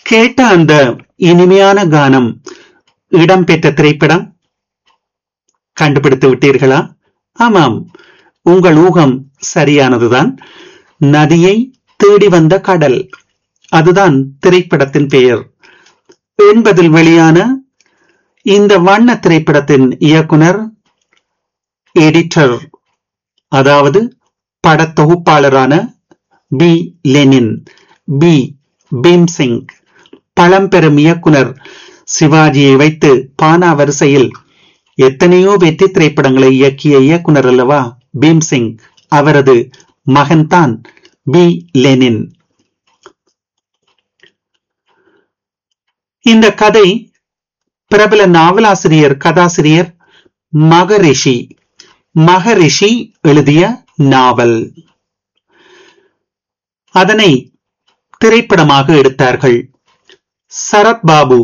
கேட்ட அந்த இனிமையான கானம் இடம்பெற்ற திரைப்படம் கண்டுபிடித்து விட்டீர்களா ஆமாம் உங்கள் ஊகம் சரியானதுதான் நதியை தேடி வந்த கடல் அதுதான் திரைப்படத்தின் பெயர் என்பதில் வெளியான இந்த வண்ண திரைப்படத்தின் இயக்குனர் எடிட்டர் அதாவது படத்தொகுப்பாளரான பி லெனின் பி பீம்சிங் பழம்பெரும் இயக்குனர் சிவாஜியை வைத்து பானா வரிசையில் எத்தனையோ வெற்றி திரைப்படங்களை இயக்கிய இயக்குனர் அல்லவா பீம்சிங் அவரது மகன்தான் பி லெனின் இந்த கதை பிரபல நாவலாசிரியர் கதாசிரியர் மகரிஷி மகரிஷி எழுதிய நாவல் அதனை திரைப்படமாக எடுத்தார்கள் சரத் பாபு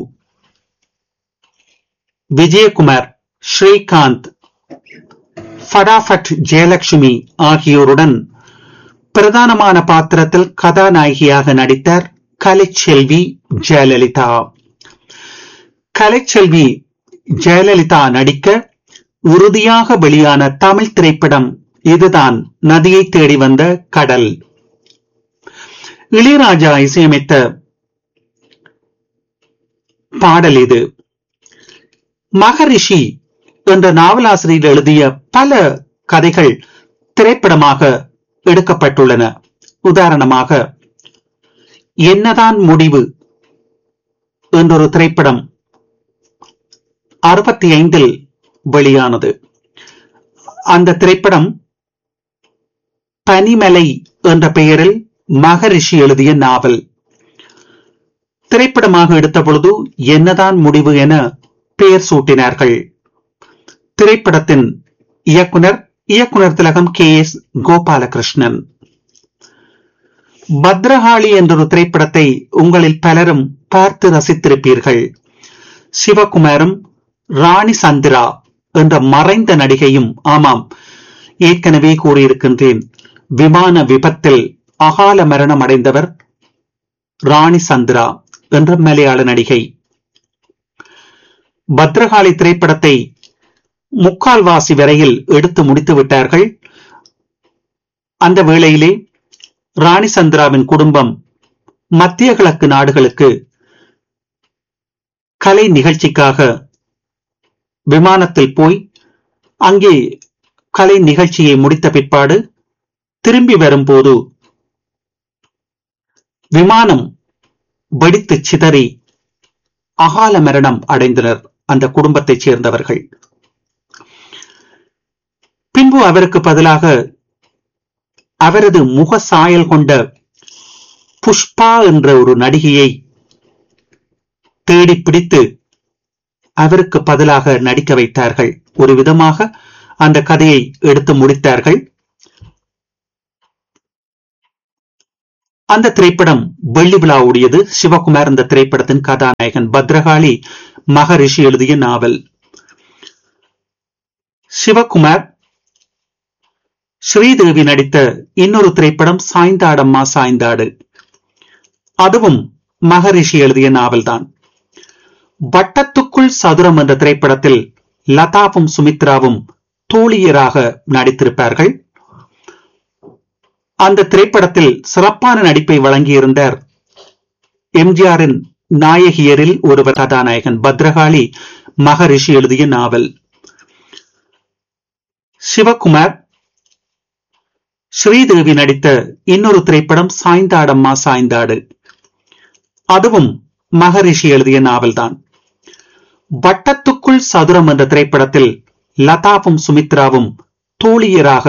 விஜயகுமார் ஸ்ரீகாந்த் ஃபடாஃபட் ஜெயலட்சுமி ஆகியோருடன் பிரதானமான பாத்திரத்தில் கதாநாயகியாக நடித்தார் கலைச்செல்வி ஜெயலலிதா கலைச்செல்வி ஜெயலலிதா நடிக்க உறுதியாக வெளியான தமிழ் திரைப்படம் இதுதான் நதியை தேடி வந்த கடல் இளையராஜா இசையமைத்த பாடல் இது மகரிஷி என்ற நாவலாசிரியர் எழுதிய பல கதைகள் திரைப்படமாக எடுக்கப்பட்டுள்ளன உதாரணமாக என்னதான் முடிவு என்றொரு திரைப்படம் அறுபத்தி ஐந்தில் வெளியானது அந்த திரைப்படம் பனிமலை என்ற பெயரில் மகரிஷி எழுதிய நாவல் திரைப்படமாக எடுத்த பொழுது என்னதான் முடிவு என பெயர் சூட்டினார்கள் திரைப்படத்தின் இயக்குனர் இயக்குனர் திலகம் கே எஸ் கோபாலகிருஷ்ணன் பத்ரகாளி என்றொரு திரைப்படத்தை உங்களில் பலரும் பார்த்து ரசித்திருப்பீர்கள் சிவகுமாரும் ராணி சந்திரா என்ற மறைந்த நடிகையும் ஆமாம் ஏற்கனவே கூறியிருக்கின்றேன் விமான விபத்தில் அகால மரணம் அடைந்தவர் ராணி சந்திரா என்ற மலையாள நடிகை பத்ரகாளி திரைப்படத்தை முக்கால்வாசி வரையில் எடுத்து முடித்து விட்டார்கள் அந்த வேளையிலே ராணி சந்திராவின் குடும்பம் மத்திய கிழக்கு நாடுகளுக்கு கலை நிகழ்ச்சிக்காக விமானத்தில் போய் அங்கே கலை நிகழ்ச்சியை முடித்த பிற்பாடு திரும்பி வரும்போது விமானம் வெடித்து சிதறி அகால மரணம் அடைந்தனர் அந்த குடும்பத்தைச் சேர்ந்தவர்கள் பின்பு அவருக்கு பதிலாக அவரது முக சாயல் கொண்ட புஷ்பா என்ற ஒரு நடிகையை தேடி பிடித்து அவருக்கு பதிலாக நடிக்க வைத்தார்கள் ஒரு விதமாக அந்த கதையை எடுத்து முடித்தார்கள் அந்த திரைப்படம் வெள்ளி விழா ஓடியது சிவகுமார் இந்த திரைப்படத்தின் கதாநாயகன் பத்ரகாளி மகரிஷி எழுதிய நாவல் சிவகுமார் ஸ்ரீதேவி நடித்த இன்னொரு திரைப்படம் சாய்ந்தாடம்மா சாய்ந்தாடு அதுவும் மகரிஷி எழுதிய நாவல்தான் வட்டத்துக்குள் சதுரம் என்ற திரைப்படத்தில் லதாவும் சுமித்ராவும் தோழியராக நடித்திருப்பார்கள் அந்த திரைப்படத்தில் சிறப்பான நடிப்பை வழங்கியிருந்தார் எம்ஜிஆரின் நாயகியரில் ஒருவர் கதாநாயகன் பத்ரகாளி மகரிஷி எழுதிய நாவல் சிவகுமார் ஸ்ரீதேவி நடித்த இன்னொரு திரைப்படம் சாய்ந்தாடம்மா சாய்ந்தாடு அதுவும் மகரிஷி எழுதிய நாவல்தான் வட்டத்துக்குள் சதுரம் என்ற திரைப்படத்தில் லதாவும் சுமித்ராவும் தோழியராக